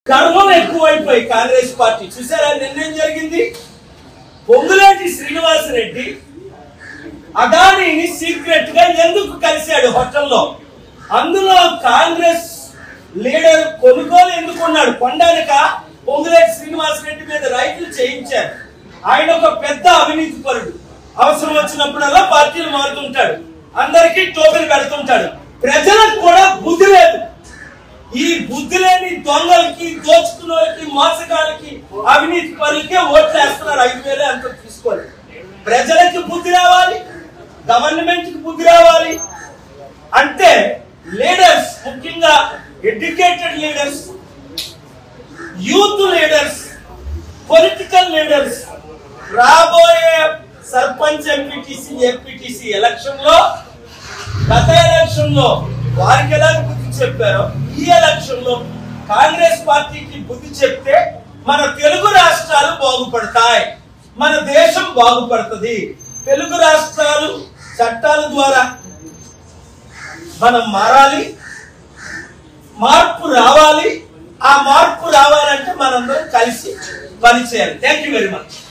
గర్వం ఎక్కువైపోయి కాంగ్రెస్ పార్టీ చూసారా నిన్నేం జరిగింది పొంగులేటి శ్రీనివాసరెడ్డి అదానిని సీక్రెట్ గా ఎందుకు కలిశాడు హోటల్లో అందులో కాంగ్రెస్ లీడర్ కొనుగోలు ఎందుకున్నాడు కొండానిక పొంగులేటి శ్రీనివాసరెడ్డి మీద రైతులు చేయించారు ఆయన ఒక పెద్ద అవినీతి పరుడు అవసరం వచ్చినప్పుడల్లా పార్టీలు మారుతుంటాడు అందరికీ టోపీలు పెడుతుంటాడు ప్రజలకు కూడా బుద్ధి లేదు ఈ బుద్ధి లేని దొంగలకి దోచుకున్న వాళ్ళకి మోసగాళ్ళకి అవినీతి పరులకే ఓట్లు వేస్తున్నారు ఐదు వేలే అంత తీసుకోవాలి ప్రజలకి బుద్ధి రావాలి గవర్నమెంట్ కి బుద్ధి రావాలి అంటే లీడర్స్ ముఖ్యంగా educated leaders youth leaders political leaders రాబోయే సర్పంచ్ ఎంపీటీసీ ఎంపీటీసీ ఎలక్షన్ లో గత ఎలక్షన్ లో వారికి ఎలా బుద్ధి చెప్పారో ఈ ఎలక్షన్ లో కాంగ్రెస్ పార్టీకి బుద్ధి చెప్తే మన తెలుగు రాష్ట్రాలు బాగుపడతాయి మన దేశం బాగుపడుతుంది తెలుగు రాష్ట్రాలు చట్టాల ద్వారా మనం మారాలి మార్పు రావాలి ఆ మార్పు రావాలంటే మనందరం కలిసి పనిచేయాలి థ్యాంక్ యూ వెరీ మచ్